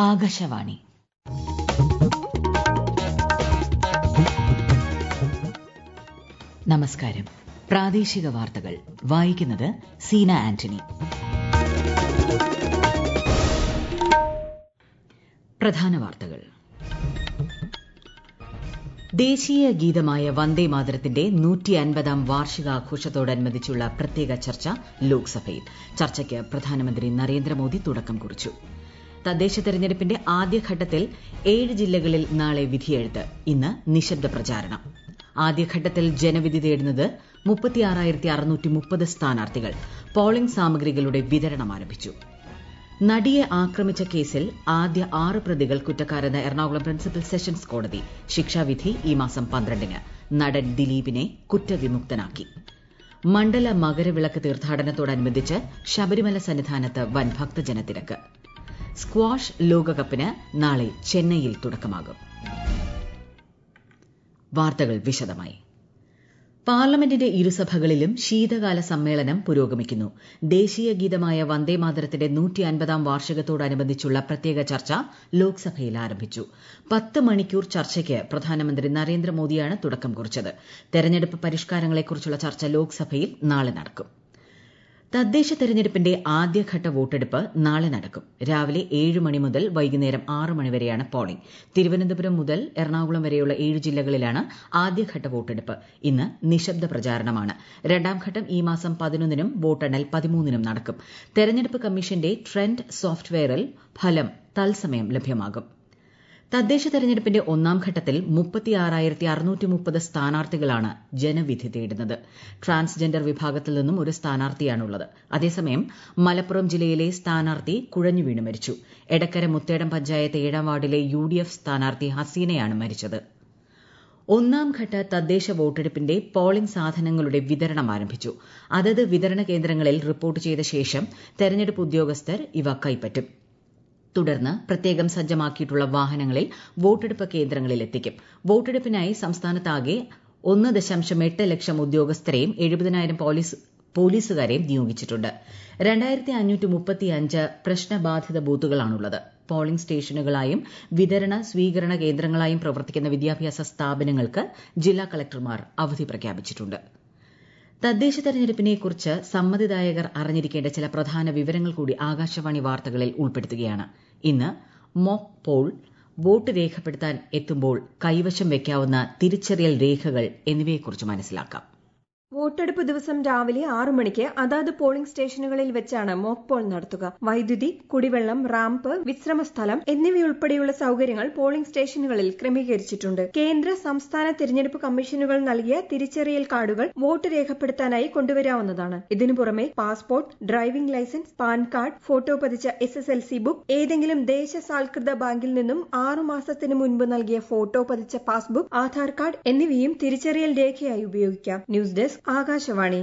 ആകാശവാണി നമസ്കാരം പ്രാദേശിക വാർത്തകൾ വായിക്കുന്നത് സീന ആന്റണി പ്രധാന വാർത്തകൾ ദേശീയ ഗീതമായ വന്ദേ മാതരത്തിന്റെ നൂറ്റി അൻപതാം വാർഷികാഘോഷത്തോടനുബന്ധിച്ചുള്ള പ്രത്യേക ചർച്ച ലോക്സഭയിൽ ചർച്ചയ്ക്ക് പ്രധാനമന്ത്രി നരേന്ദ്രമോദി തുടക്കം കുറിച്ചു തദ്ദേശ തെരഞ്ഞെടുപ്പിന്റെ ആദ്യഘട്ടത്തിൽ ഏഴ് ജില്ലകളിൽ നാളെ വിധിയെഴുത്ത് ഇന്ന് നിശബ്ദ പ്രചാരണം ആദ്യഘട്ടത്തിൽ ജനവിധി തേടുന്നത് സ്ഥാനാർത്ഥികൾ പോളിംഗ് സാമഗ്രികളുടെ വിതരണം ആരംഭിച്ചു നടിയെ ആക്രമിച്ച കേസിൽ ആദ്യ ആറ് പ്രതികൾ കുറ്റക്കാരെന്ന് എറണാകുളം പ്രിൻസിപ്പൽ സെഷൻസ് കോടതി ശിക്ഷാവിധി ഈ മാസം പന്ത്രണ്ടിന് നടൻ ദിലീപിനെ കുറ്റവിമുക്തനാക്കി മണ്ഡല മകരവിളക്ക് തീർത്ഥാടനത്തോടനുബന്ധിച്ച് ശബരിമല സന്നിധാനത്ത് വൻ ഭക്തജനത്തിരക്ക് സ്ക്വാഷ് ലോകകപ്പിന് നാളെ ചെന്നൈയിൽ തുടക്കമാകും വാർത്തകൾ വിശദമായി പാർലമെന്റിന്റെ ഇരുസഭകളിലും ശീതകാല സമ്മേളനം പുരോഗമിക്കുന്നു ദേശീയ ഗീതമായ വന്ദേമാതരത്തിന്റെ നൂറ്റി അൻപതാം വാർഷികത്തോടനുബന്ധിച്ചുള്ള പ്രത്യേക ചർച്ച ലോക്സഭയിൽ ആരംഭിച്ചു പത്ത് മണിക്കൂർ ചർച്ചയ്ക്ക് പ്രധാനമന്ത്രി നരേന്ദ്രമോദിയാണ് തുടക്കം കുറിച്ചത് തെരഞ്ഞെടുപ്പ് പരിഷ്കാരങ്ങളെക്കുറിച്ചുള്ള ചർച്ച ലോക്സഭയിൽ നാളെ നടക്കും തദ്ദേശ തെരഞ്ഞെടുപ്പിന്റെ ആദ്യഘട്ട വോട്ടെടുപ്പ് നാളെ നടക്കും രാവിലെ ഏഴ് മണി മുതൽ വൈകുന്നേരം ആറ് മണി വരെയാണ് പോളിംഗ് തിരുവനന്തപുരം മുതൽ എറണാകുളം വരെയുള്ള ഏഴ് ജില്ലകളിലാണ് ആദ്യഘട്ട വോട്ടെടുപ്പ് ഇന്ന് നിശബ്ദ പ്രചാരണമാണ് രണ്ടാം ഘട്ടം ഈ മാസം പതിനൊന്നിനും വോട്ടെണ്ണൽ പതിമൂന്നിനും നടക്കും തെരഞ്ഞെടുപ്പ് കമ്മീഷന്റെ ട്രെൻഡ് സോഫ്റ്റ്വെയറിൽ ഫലം തത്സമയം ലഭ്യമാകും തദ്ദേശ തെരഞ്ഞെടുപ്പിന്റെ ഒന്നാം ഘട്ടത്തിൽ സ്ഥാനാർത്ഥികളാണ് ജനവിധി തേടുന്നത് ട്രാൻസ്ജെൻഡർ വിഭാഗത്തിൽ നിന്നും ഒരു സ്ഥാനാർത്ഥിയാണുള്ളത് അതേസമയം മലപ്പുറം ജില്ലയിലെ സ്ഥാനാർത്ഥി കുഴഞ്ഞു വീണ് മരിച്ചു എടക്കര മുത്തേടം പഞ്ചായത്ത് ഏഴാം വാർഡിലെ യു ഡി എഫ് സ്ഥാനാർത്ഥി ഹസീനയാണ് മരിച്ചത് ഒന്നാം ഘട്ട തദ്ദേശ വോട്ടെടുപ്പിന്റെ പോളിംഗ് സാധനങ്ങളുടെ വിതരണം ആരംഭിച്ചു അതത് വിതരണ കേന്ദ്രങ്ങളിൽ റിപ്പോർട്ട് ചെയ്ത ശേഷം തെരഞ്ഞെടുപ്പ് ഉദ്യോഗസ്ഥർ ഇവ കൈപ്പറ്റും തുടർന്ന് പ്രത്യേകം സജ്ജമാക്കിയിട്ടുള്ള വാഹനങ്ങളിൽ വോട്ടെടുപ്പ് കേന്ദ്രങ്ങളിൽ എത്തിക്കും വോട്ടെടുപ്പിനായി സംസ്ഥാനത്താകെ ഒന്ന് ദശാംശം എട്ട് ലക്ഷം ഉദ്യോഗസ്ഥരെയും എഴുപതിനായിരം പോലീസുകാരെയും നിയോഗിച്ചിട്ടുണ്ട് രണ്ടായിരത്തി അഞ്ഞൂറ്റി മുപ്പത്തിയഞ്ച് പ്രശ്നബാധിത ബൂത്തുകളാണുള്ളത് പോളിംഗ് സ്റ്റേഷനുകളായും വിതരണ സ്വീകരണ കേന്ദ്രങ്ങളായും പ്രവർത്തിക്കുന്ന വിദ്യാഭ്യാസ സ്ഥാപനങ്ങൾക്ക് ജില്ലാ കളക്ടർമാർ അവധി പ്രഖ്യാപിച്ചിട്ടുണ്ട് തദ്ദേശ തെരഞ്ഞെടുപ്പിനെക്കുറിച്ച് സമ്മതിദായകർ അറിഞ്ഞിരിക്കേണ്ട ചില പ്രധാന വിവരങ്ങൾ കൂടി ആകാശവാണി വാർത്തകളിൽ ഉൾപ്പെടുത്തുകയാണ് ഇന്ന് മോക്ക് പോൾ വോട്ട് രേഖപ്പെടുത്താൻ എത്തുമ്പോൾ കൈവശം വയ്ക്കാവുന്ന തിരിച്ചറിയൽ രേഖകൾ എന്നിവയെക്കുറിച്ച് മനസ്സിലാക്കാം വോട്ടെടുപ്പ് ദിവസം രാവിലെ ആറു മണിക്ക് അതാത് പോളിംഗ് സ്റ്റേഷനുകളിൽ വെച്ചാണ് മോക്ക് പോൾ നടത്തുക വൈദ്യുതി കുടിവെള്ളം റാമ്പ് വിശ്രമസ്ഥലം എന്നിവയുൾപ്പെടെയുള്ള സൌകര്യങ്ങൾ പോളിംഗ് സ്റ്റേഷനുകളിൽ ക്രമീകരിച്ചിട്ടുണ്ട് കേന്ദ്ര സംസ്ഥാന തിരഞ്ഞെടുപ്പ് കമ്മീഷനുകൾ നൽകിയ തിരിച്ചറിയൽ കാർഡുകൾ വോട്ട് രേഖപ്പെടുത്താനായി കൊണ്ടുവരാവുന്നതാണ് ഇതിനു പുറമെ passport driving licence PAN card photo പതിച്ച S S L C book ഏതെങ്കിലും ദേശസാൽകൃത ബാങ്കിൽ നിന്നും ആറു മാസത്തിനു മുൻപ് നൽകിയ ഫോട്ടോ പതിച്ച പാസ്ബുക്ക് ആധാർ കാർഡ് എന്നിവയും തിരിച്ചറിയൽ രേഖയായി ഉപയോഗിക്കാം ന്യൂസ് ഡെസ്ക് ആകാശവാണി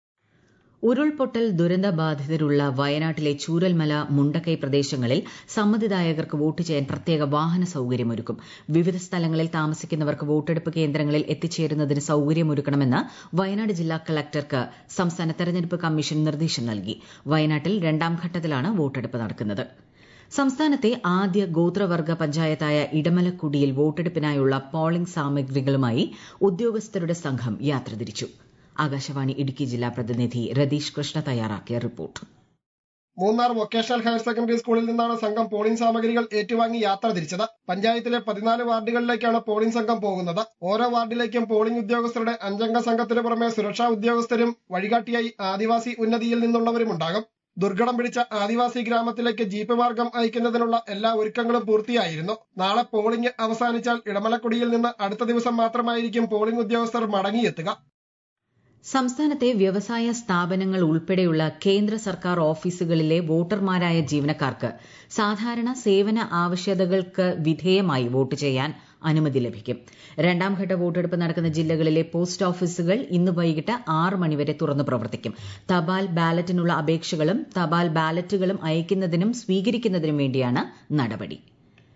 ഉരുൾപൊട്ടൽ ദുരന്തബാധിതരുള്ള വയനാട്ടിലെ ചൂരൽമല മുണ്ടക്കൈ പ്രദേശങ്ങളിൽ സമ്മതിദായകർക്ക് വോട്ട് ചെയ്യാൻ പ്രത്യേക വാഹന സൌകര്യമൊരുക്കും വിവിധ സ്ഥലങ്ങളിൽ താമസിക്കുന്നവർക്ക് വോട്ടെടുപ്പ് കേന്ദ്രങ്ങളിൽ എത്തിച്ചേരുന്നതിന് സൌകര്യമൊരുക്കണമെന്ന് വയനാട് ജില്ലാ കളക്ടർക്ക് സംസ്ഥാന തെരഞ്ഞെടുപ്പ് കമ്മീഷൻ നിർദ്ദേശം നൽകി വയനാട്ടിൽ രണ്ടാം ഘട്ടത്തിലാണ് വോട്ടെടുപ്പ് നടക്കുന്നത് സംസ്ഥാനത്തെ ആദ്യ ഗോത്രവർഗ പഞ്ചായത്തായ ഇടമലക്കുടിയിൽ വോട്ടെടുപ്പിനായുള്ള പോളിംഗ് സാമഗ്രികളുമായി ഉദ്യോഗസ്ഥരുടെ സംഘം യാത്ര തിരിച്ചു ആകാശവാണി ഇടുക്കി ജില്ലാ പ്രതിനിധി രതീഷ് കൃഷ്ണ തയ്യാറാക്കിയ report Munnar vocational higher secondary സ്കൂളിൽ നിന്നാണ് സംഘം പോളിംഗ് സാമഗ്രികൾ ഏറ്റുവാങ്ങി യാത്ര തിരിച്ചത് പഞ്ചായത്തിലെ പതിനാല് വാർഡുകളിലേക്കാണ് പോളിംഗ് സംഘം പോകുന്നത് ഓരോ വാർഡിലേക്കും പോളിംഗ് ഉദ്യോഗസ്ഥരുടെ അഞ്ചംഗ സംഘത്തിന് പുറമെ സുരക്ഷാ ഉദ്യോഗസ്ഥരും വഴികാട്ടിയായി ആദിവാസി ഉന്നതിയിൽ നിന്നുള്ളവരുമുണ്ടാകും ദുർഘടം പിടിച്ച ആദിവാസി ഗ്രാമത്തിലേക്ക് ജീപ്പ് മാർഗം അയക്കുന്നതിനുള്ള എല്ലാ ഒരുക്കങ്ങളും പൂർത്തിയായിരുന്നു നാളെ പോളിംഗ് അവസാനിച്ചാൽ ഇടമലക്കുടിയിൽ നിന്ന് അടുത്ത ദിവസം മാത്രമായിരിക്കും പോളിംഗ് ഉദ്യോഗസ്ഥർ മടങ്ങിയെത്തുക സംസ്ഥാനത്തെ വ്യവസായ സ്ഥാപനങ്ങൾ ഉൾപ്പെടെയുള്ള കേന്ദ്ര സർക്കാർ ഓഫീസുകളിലെ വോട്ടർമാരായ ജീവനക്കാർക്ക് സാധാരണ സേവന ആവശ്യകതകൾക്ക് വിധേയമായി വോട്ട് ചെയ്യാൻ അനുമതി ലഭിക്കും രണ്ടാം ഘട്ട വോട്ടെടുപ്പ് നടക്കുന്ന ജില്ലകളിലെ പോസ്റ്റ് ഓഫീസുകൾ ഇന്ന് വൈകിട്ട് ആറ് മണിവരെ തുറന്നു പ്രവർത്തിക്കും തപാൽ ബാലറ്റിനുള്ള അപേക്ഷകളും തപാൽ ബാലറ്റുകളും അയക്കുന്നതിനും സ്വീകരിക്കുന്നതിനും വേണ്ടിയാണ് നടപടി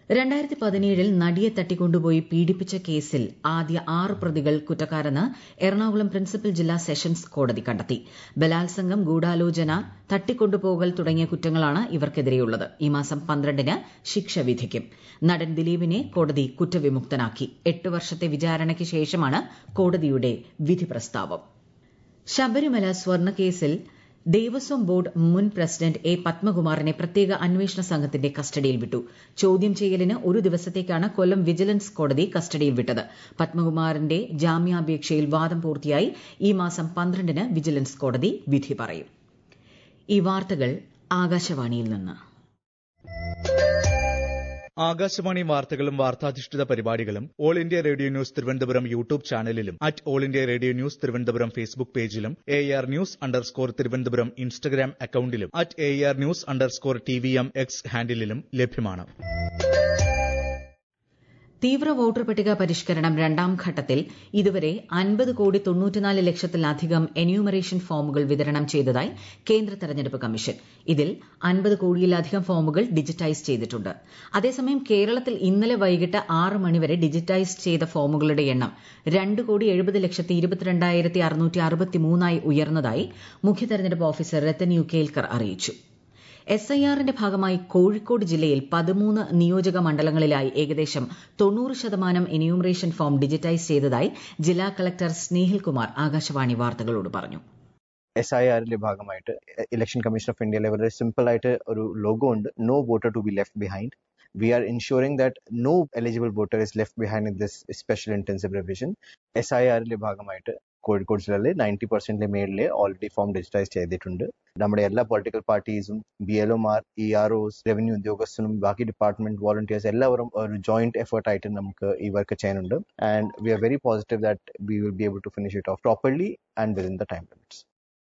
രണ്ടായിരത്തി പതിനേഴിൽ നടിയെ തട്ടിക്കൊണ്ടുപോയി പീഡിപ്പിച്ച കേസിൽ ആദ്യ ആറ് പ്രതികൾ കുറ്റക്കാരെന്ന് എറണാകുളം പ്രിൻസിപ്പൽ ജില്ലാ സെഷൻസ് കോടതി കണ്ടെത്തി ബലാത്സംഗം ഗൂഢാലോചന തട്ടിക്കൊണ്ടുപോകൽ തുടങ്ങിയ കുറ്റങ്ങളാണ് ഇവർക്കെതിരെയുള്ളത് ഈ മാസം പന്ത്രണ്ടിന് ശിക്ഷ വിധിക്കും നടൻ ദിലീപിനെ കോടതി കുറ്റവിമുക്തനാക്കി എട്ട് വർഷത്തെ വിചാരണയ്ക്ക് ശേഷമാണ് കോടതിയുടെ വിധി പ്രസ്താവം ശബരിമല സ്വർണ്ണക്കേസിൽ ദേവസ്വം ബോർഡ് മുൻ പ്രസിഡന്റ് എ പത്മകുമാറിനെ പ്രത്യേക അന്വേഷണ സംഘത്തിന്റെ കസ്റ്റഡിയിൽ വിട്ടു ചോദ്യം ചെയ്യലിന് ഒരു ദിവസത്തേക്കാണ് കൊല്ലം വിജിലൻസ് കോടതി കസ്റ്റഡിയിൽ വിട്ടത് പത്മകുമാറിന്റെ ജാമ്യാപേക്ഷയിൽ വാദം പൂർത്തിയായി ഈ മാസം പന്ത്രണ്ടിന് വിജിലൻസ് കോടതി വിധി പറയും ഈ വാർത്തകൾ ആകാശവാണിയിൽ നിന്ന് ആകാശവാണി വാർത്തകളും വാർത്താധിഷ്ഠിത പരിപാടികളും All India Radio news Thiruvananthapuram YouTube ചാനലിലും at All India Radio news Thiruvananthapuram Facebook പേജിലും A R news underscore Thiruvananthapuram Instagram അക്കൌണ്ടിലും at A R news underscore T V M X ഹാൻഡിലും ലഭ്യമാണ് തീവ്ര വോട്ടർ പട്ടിക പരിഷ്കരണം രണ്ടാം ഘട്ടത്തിൽ ഇതുവരെ അൻപത് കോടി തൊണ്ണൂറ്റിനാല് ലക്ഷത്തിലധികം എന്യൂമറേഷൻ ഫോമുകൾ വിതരണം ചെയ്തതായി കേന്ദ്ര തെരഞ്ഞെടുപ്പ് കമ്മീഷൻ ഇതിൽ അൻപത് കോടിയിലധികം ഫോമുകൾ ഡിജിറ്റൈസ് ചെയ്തിട്ടുണ്ട് അതേസമയം കേരളത്തിൽ ഇന്നലെ വൈകിട്ട് ആറ് മണിവരെ ഡിജിറ്റൈസ് ചെയ്ത ഫോമുകളുടെ എണ്ണം രണ്ട് കോടി എഴുപത് ലക്ഷത്തി ഇരുപത്തിരണ്ടായിരത്തി അറുന്നൂറ്റി അറുപത്തിമൂന്നായി ഉയർന്നതായി മുഖ്യ തെരഞ്ഞെടുപ്പ് ഓഫീസർ രത്തൻ യു കേൽക്കർ അറിയിച്ചു എസ് ഐ ആറിന്റെ ഭാഗമായി കോഴിക്കോട് ജില്ലയിൽ പതിമൂന്ന് നിയോജക മണ്ഡലങ്ങളിലായി ഏകദേശം തൊണ്ണൂറ് ശതമാനം എന്യൂമറേഷൻ ഫോം ഡിജിറ്റൈസ് ചെയ്തതായി ജില്ലാ കളക്ടർ സ്നേഹിൽ കുമാർ ആകാശവാണി വാർത്തകളോട് പറഞ്ഞു എസ് ഐ ആറിന്റെ ഭാഗമായിട്ട് ഇലക്ഷൻ കമ്മീഷൻ ഓഫ് ഇന്ത്യ ലെവലിൽ സിമ്പിൾ ആയിട്ട് ഒരു ലോഗോ ഉണ്ട് no voter to be left behind we are ensuring that no eligible voter is left behind in this special intensive revision. S I ആറിന്റെ ഭാഗമായിട്ട് കോഴിക്കോട് ജില്ലയിലെ ninety പെർസെന്റിന്റെ മേളിൽ ഓൾറെഡി ഫോം ഡിജിറ്റൈസ് ചെയ്തിട്ടുണ്ട് നമ്മുടെ എല്ലാ പൊളിറ്റിക്കൽ പാർട്ടീസും ബി എൽ ഒമാർ ഇ ആർ ഒസ് റവന്യൂ ഉദ്യോഗസ്ഥനും ബാക്കി ഡിപ്പാർട്ട്മെന്റ് വോളണ്ടിയേഴ്സ് എല്ലാവരും ഒരു ജോയിന്റ് എഫേർട്ട് ആയിട്ട് നമുക്ക് ഈ വർക്ക് ചെയ്യാനുണ്ട് and we are very positive that we will be able to finish it off properly and within the time limits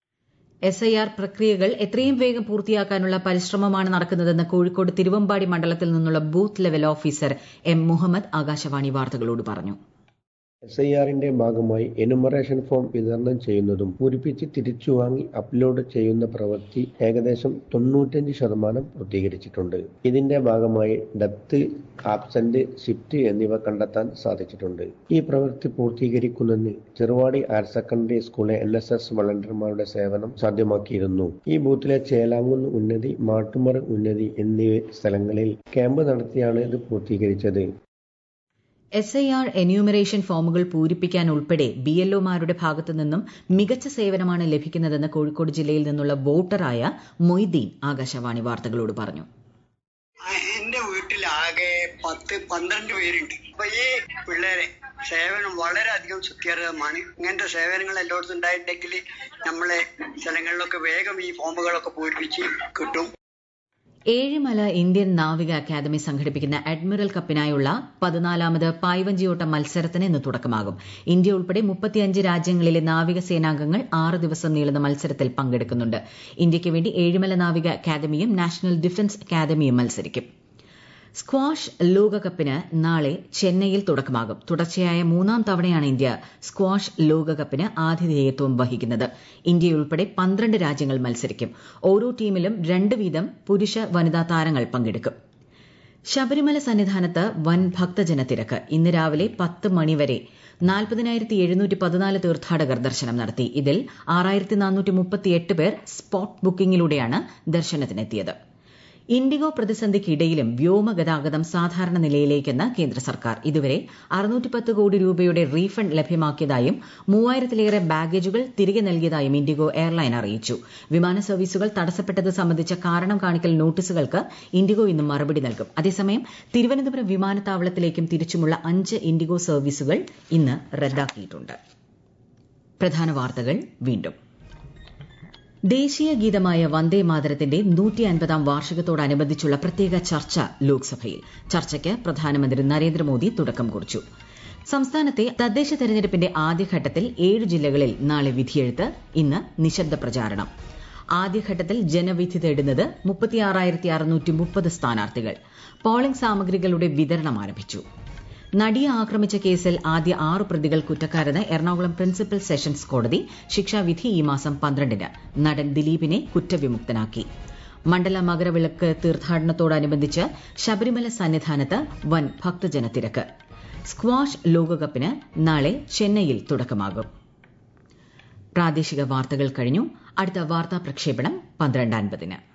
S I R പ്രക്രിയകൾ എത്രയും വേഗം പൂർത്തിയാക്കാനുള്ള പരിശ്രമമാണ് നടക്കുന്നതെന്ന് കോഴിക്കോട് തിരുവമ്പാടി മണ്ഡലത്തിൽ നിന്നുള്ള booth level officer M Muhammad Akashvani വാർത്തകളോട് പറഞ്ഞു എസ് ഐ ആറിന്റെ ഭാഗമായി എനുമറേഷൻ ഫോം വിതരണം ചെയ്യുന്നതും പൂരിപ്പിച്ച് തിരിച്ചു വാങ്ങി അപ്ലോഡ് ചെയ്യുന്ന പ്രവൃത്തി ഏകദേശം തൊണ്ണൂറ്റഞ്ച് ശതമാനം പൂർത്തീകരിച്ചിട്ടുണ്ട് ഇതിന്റെ ഭാഗമായി ഡെത്ത് ആബ്സെന്റ് ഷിഫ്റ്റ് എന്നിവ കണ്ടെത്താൻ സാധിച്ചിട്ടുണ്ട് ഈ പ്രവൃത്തി പൂർത്തീകരിക്കുന്നതിന് ചെറുവാടി ഹയർ സെക്കൻഡറി സ്കൂളിലെ എൻ എസ് എസ് വളണ്ടിയർമാരുടെ സേവനം സാധ്യമാക്കിയിരുന്നു ഈ ബൂത്തിലെ ചേലാങ്കുന്ന് ഉന്നതി മാട്ടുമറ ഉന്നതി എന്നീ സ്ഥലങ്ങളിൽ ക്യാമ്പ് നടത്തിയാണ് ഇത് പൂർത്തീകരിച്ചത് എസ് ഐ ആർ എന്യൂമറേഷൻ ഫോമുകൾ പൂരിപ്പിക്കാൻ ഉൾപ്പെടെ ബി എൽ ഒമാരുടെ ഭാഗത്തു നിന്നും മികച്ച സേവനമാണ് ലഭിക്കുന്നതെന്ന് കോഴിക്കോട് ജില്ലയിൽ നിന്നുള്ള വോട്ടറായ മൊയ്തീൻ ആകാശവാണി വാർത്തകളോട് പറഞ്ഞു എന്റെ വീട്ടിൽ ആകെ പത്ത് പന്ത്രണ്ട് പേരുണ്ട് അപ്പൊ ഈ പിള്ളേരെ സേവനം വളരെയധികം സുത്യർഹമാണ് ഇങ്ങനത്തെ സേവനങ്ങൾ എല്ലായിടത്തും ഉണ്ടായിട്ടുണ്ടെങ്കിൽ നമ്മളെ സ്ഥലങ്ങളിലൊക്കെ വേഗം ഈ ഫോമുകളൊക്കെ പൂരിപ്പിച്ച് കിട്ടും ഏഴിമല ഇന്ത്യൻ നാവിക അക്കാദമി സംഘടിപ്പിക്കുന്ന അഡ്മിറൽ കപ്പിനായുള്ള പതിനാലാമത് പായ്വഞ്ചിയോട്ട മത്സരത്തിന് ഇന്ന് തുടക്കമാകും ഇന്ത്യ ഉൾപ്പെടെ മുപ്പത്തിയഞ്ച് രാജ്യങ്ങളിലെ നാവികസേനാംഗങ്ങൾ ആറ് ദിവസം നീളുന്ന മത്സരത്തിൽ പങ്കെടുക്കുന്നുണ്ട് ഇന്ത്യയ്ക്ക് വേണ്ടി ഏഴിമല നാവിക അക്കാദമിയും നാഷണൽ ഡിഫൻസ് അക്കാദമിയും മത്സരിക്കും സ്ക്വാഷ് ലോകകപ്പിന് നാളെ ചെന്നൈയിൽ തുടക്കമാകും തുടർച്ചയായ മൂന്നാം തവണയാണ് ഇന്ത്യ സ്ക്വാഷ് ലോകകപ്പിന് ആതിഥേയത്വം വഹിക്കുന്നത് ഇന്ത്യയുൾപ്പെടെ പന്ത്രണ്ട് രാജ്യങ്ങൾ മത്സരിക്കും ഓരോ ടീമിലും രണ്ട് വീതം പുരുഷ വനിതാ താരങ്ങൾ പങ്കെടുക്കും ശബരിമല സന്നിധാനത്ത് വൻ ഭക്തജന തിരക്ക് ഇന്ന് രാവിലെ പത്ത് മണിവരെ നാൽപ്പതിനായിരത്തി എഴുന്നൂറ്റി പതിനാല് തീർത്ഥാടകർ ദർശനം നടത്തി ഇതിൽ ആറായിരത്തി നാനൂറ്റി മുപ്പത്തിയെട്ട് പേർ സ്പോട്ട് ബുക്കിംഗിലൂടെയാണ് ദർശനത്തിനെത്തിയത് ഇൻഡിഗോ പ്രതിസന്ധിക്കിടയിലും വ്യോമഗതാഗതം സാധാരണ നിലയിലേക്കെന്ന് കേന്ദ്ര സർക്കാർ ഇതുവരെ അറുന്നൂറ്റിപ്പത്ത് കോടി രൂപയുടെ റീഫണ്ട് ലഭ്യമാക്കിയതായും മൂവായിരത്തിലേറെ ബാഗേജുകൾ തിരികെ നൽകിയതായും ഇൻഡിഗോ എയർലൈൻ അറിയിച്ചു വിമാന സർവീസുകൾ തടസ്സപ്പെട്ടത് സംബന്ധിച്ച കാരണം കാണിക്കൽ നോട്ടീസുകൾക്ക് ഇൻഡിഗോ ഇന്ന് മറുപടി നൽകും അതേസമയം തിരുവനന്തപുരം വിമാനത്താവളത്തിലേക്കും തിരിച്ചുമുള്ള അഞ്ച് ഇൻഡിഗോ സർവീസുകൾ ഇന്ന് റദ്ദാക്കിയിട്ടുണ്ട് പ്രധാന വാർത്തകൾ വീണ്ടും ദേശീയ ഗീതമായ വന്ദേ മാതരത്തിന്റെ നൂറ്റി അൻപതാം വാർഷികത്തോടനുബന്ധിച്ചുള്ള പ്രത്യേക ചർച്ച ലോക്സഭയിൽ ചർച്ചയ്ക്ക് പ്രധാനമന്ത്രി നരേന്ദ്രമോദി തുടക്കം കുറിച്ചു സംസ്ഥാനത്തെ തദ്ദേശ തെരഞ്ഞെടുപ്പിന്റെ ആദ്യഘട്ടത്തിൽ ഏഴ് ജില്ലകളിൽ നാളെ വിധിയെഴുത്ത് ഇന്ന് നിശബ്ദ പ്രചാരണം ആദ്യഘട്ടത്തിൽ ജനവിധി തേടുന്നത് മുപ്പത്തിയാറായിരത്തി അറുന്നൂറ്റി മുപ്പത് സ്ഥാനാർത്ഥികൾ പോളിംഗ് സാമഗ്രികളുടെ വിതരണം ആരംഭിച്ചു നടിയെ ആക്രമിച്ച കേസിൽ ആദ്യ ആറ് പ്രതികൾ കുറ്റക്കാരെന്ന് എറണാകുളം പ്രിൻസിപ്പൽ സെഷൻസ് കോടതി ശിക്ഷാവിധി ഈ മാസം പന്ത്രണ്ടിന് നടൻ ദിലീപിനെ കുറ്റവിമുക്തനാക്കി മണ്ഡല മകരവിളക്ക് തീർത്ഥാടനത്തോടനുബന്ധിച്ച് ശബരിമല സന്നിധാനത്ത് വൻ ഭക്തജന തിരക്ക് സ്ക്വാഷ് ലോകകപ്പിന് നാളെ ചെന്നൈയിൽ തുടക്കമാകും പ്രാദേശിക വാർത്തകൾ കഴിഞ്ഞു അടുത്ത വാർത്താ പ്രക്ഷേപണം പന്ത്രണ്ട് അൻപതിന്